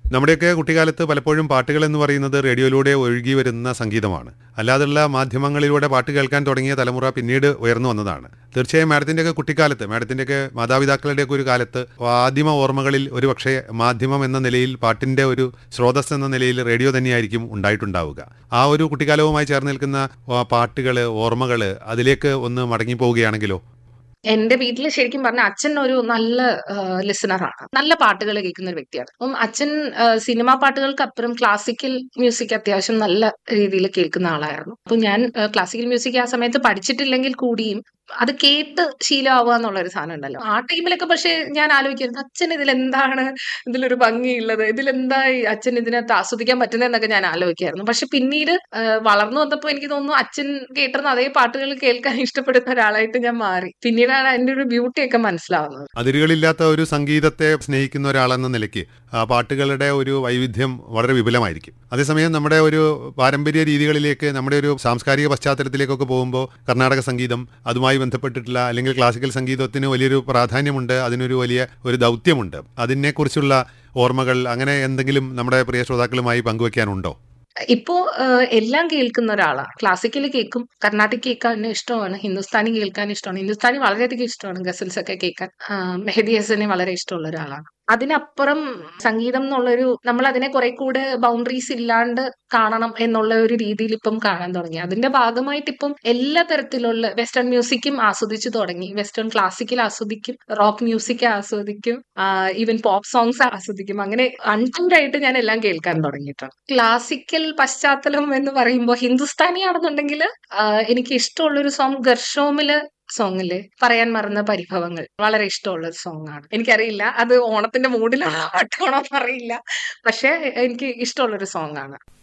നമ്മുടെയൊക്കെ കുട്ടിക്കാലത്ത് പലപ്പോഴും പാട്ടുകൾ എന്ന് പറയുന്നത് റേഡിയോയിലൂടെ ഒഴുകി വരുന്ന സംഗീതമാണ് അല്ലാതുള്ള മാധ്യമങ്ങളിലൂടെ പാട്ട് കേൾക്കാൻ തുടങ്ങിയ തലമുറ പിന്നീട് ഉയർന്നു വന്നതാണ് തീർച്ചയായും മാഡത്തിൻ്റെയൊക്കെ കുട്ടിക്കാലത്ത് മാഡത്തിൻ്റെയൊക്കെ മാതാപിതാക്കളുടെയൊക്കെ ഒരു കാലത്ത് ആദിമ ഓർമ്മകളിൽ ഒരു പക്ഷേ മാധ്യമം എന്ന നിലയിൽ പാട്ടിൻ്റെ ഒരു സ്രോതസ് എന്ന നിലയിൽ റേഡിയോ തന്നെയായിരിക്കും ഉണ്ടായിട്ടുണ്ടാവുക ആ ഒരു കുട്ടിക്കാലവുമായി ചേർന്ന് നിൽക്കുന്ന പാട്ടുകൾ ഓർമ്മകൾ അതിലേക്ക് ഒന്ന് മടങ്ങിപ്പോവുകയാണെങ്കിലോ എന്റെ വീട്ടിൽ ശരിക്കും പറഞ്ഞ അച്ഛൻ ഒരു നല്ല ലിസണറാണ് നല്ല പാട്ടുകൾ കേൾക്കുന്ന ഒരു വ്യക്തിയാണ് അപ്പം അച്ഛൻ സിനിമാ പാട്ടുകൾക്ക് അപ്പുറം ക്ലാസിക്കൽ മ്യൂസിക് അത്യാവശ്യം നല്ല രീതിയിൽ കേൾക്കുന്ന ആളായിരുന്നു അപ്പൊ ഞാൻ ക്ലാസിക്കൽ മ്യൂസിക് ആ സമയത്ത് പഠിച്ചിട്ടില്ലെങ്കിൽ കൂടിയും അത് കേട്ട് ശീലമാവുക എന്നുള്ള ഒരു സാധനം ഉണ്ടല്ലോ ആ ടൈമിലൊക്കെ പക്ഷെ ഞാൻ ആലോചിക്കുന്നത് അച്ഛൻ ഇതിലെന്താണ് ഇതിലൊരു ഭംഗിയുള്ളത് ഇതിലെന്താ ഈ അച്ഛൻ ഇതിനകത്ത് ആസ്വദിക്കാൻ പറ്റുന്നതെന്നൊക്കെ ഞാൻ ആലോചിക്കായിരുന്നു പക്ഷെ പിന്നീട് ആ, വളർന്നു വന്നപ്പോൾ എനിക്ക് തോന്നുന്നു അച്ഛൻ കേട്ടിരുന്ന അതേ പാട്ടുകൾ കേൾക്കാൻ ഇഷ്ടപ്പെടുന്ന ഒരാളായിട്ട് ഞാൻ മാറി പിന്നീടാണ് അതിന്റെ ഒരു ബ്യൂട്ടിയൊക്കെ മനസ്സിലാവുന്നത് അതിരുകളില്ലാത്ത ഒരു സംഗീതത്തെ സ്നേഹിക്കുന്ന ഒരാളെന്ന നിലയ്ക്ക് ആ പാട്ടുകളുടെ ഒരു വൈവിധ്യം വളരെ വിപുലമായിരിക്കും അതേസമയം നമ്മുടെ ഒരു പാരമ്പര്യ രീതികളിലേക്ക് നമ്മുടെ ഒരു സാംസ്കാരിക പശ്ചാത്തലത്തിലേക്കൊക്കെ പോകുമ്പോൾ കർണാടക സംഗീതം അതുമായി ബന്ധപ്പെട്ടിട്ടുള്ള അല്ലെങ്കിൽ ക്ലാസിക്കൽ സംഗീതത്തിന് വലിയൊരു പ്രാധാന്യമുണ്ട് അതിനൊരു വലിയ ഒരു ദൗത്യമുണ്ട് അതിനെക്കുറിച്ചുള്ള ഓർമ്മകൾ അങ്ങനെ എന്തെങ്കിലും നമ്മുടെ പ്രിയ ശ്രോതാക്കളുമായി പങ്കുവയ്ക്കാനുണ്ടോ ഇപ്പോ ആഹ്, എല്ലാം കേൾക്കുന്ന ഒരാളാണ് ക്ലാസിക്കൽ കേൾക്കും കർണാട്ടിക് കേൾക്കാൻ ഇഷ്ടമാണ് ഹിന്ദുസ്ഥാനി കേൾക്കാൻ ഇഷ്ടമാണ് ഹിന്ദുസ്ഥാനി വളരെയധികം ഇഷ്ടമാണ് ഗസൽസ് ഒക്കെ കേൾക്കാൻ ആഹ്, മെഹദി ഹസനെ വളരെ ഇഷ്ടമുള്ള ഒരാളാണ് അതിനപ്പുറം സംഗീതം എന്നുള്ളൊരു നമ്മൾ അതിനെ കുറെ കൂടെ ബൗണ്ടറീസ് ഇല്ലാണ്ട് കാണണം എന്നുള്ള ഒരു രീതിയിൽ ഇപ്പം കാണാൻ തുടങ്ങി അതിന്റെ ഭാഗമായിട്ട് ഇപ്പം എല്ലാ തരത്തിലുള്ള വെസ്റ്റേൺ മ്യൂസിക്കും ആസ്വദിച്ചു തുടങ്ങി വെസ്റ്റേൺ ക്ലാസിക്കൽ ആസ്വദിക്കും റോക്ക് മ്യൂസിക് ആസ്വദിക്കും ഈവൻ പോപ്പ് സോങ്സ് ആസ്വദിക്കും അങ്ങനെ അൺടൈംഡ് ആയിട്ട് ഞാൻ എല്ലാം കേൾക്കാൻ തുടങ്ങിയിട്ടുണ്ട് ക്ലാസിക്കൽ പശ്ചാത്തലം എന്ന് പറയുമ്പോൾ ഹിന്ദുസ്ഥാനി ആണെന്നുണ്ടെങ്കിൽ എനിക്ക് ഇഷ്ടമുള്ളൊരു സോങ് ഗർഷോമില് സോങ്ങില് പറയാൻ മറന്ന പരിഭവങ്ങൾ വളരെ ഇഷ്ടമുള്ള സോങ് ആണ് എനിക്കറിയില്ല അത് ഓണത്തിന്റെ മൂഡിലുള്ള പാട്ടാണോ എന്നറിയില്ല പക്ഷെ എനിക്ക് ഇഷ്ടമുള്ളൊരു സോങ് ആണ്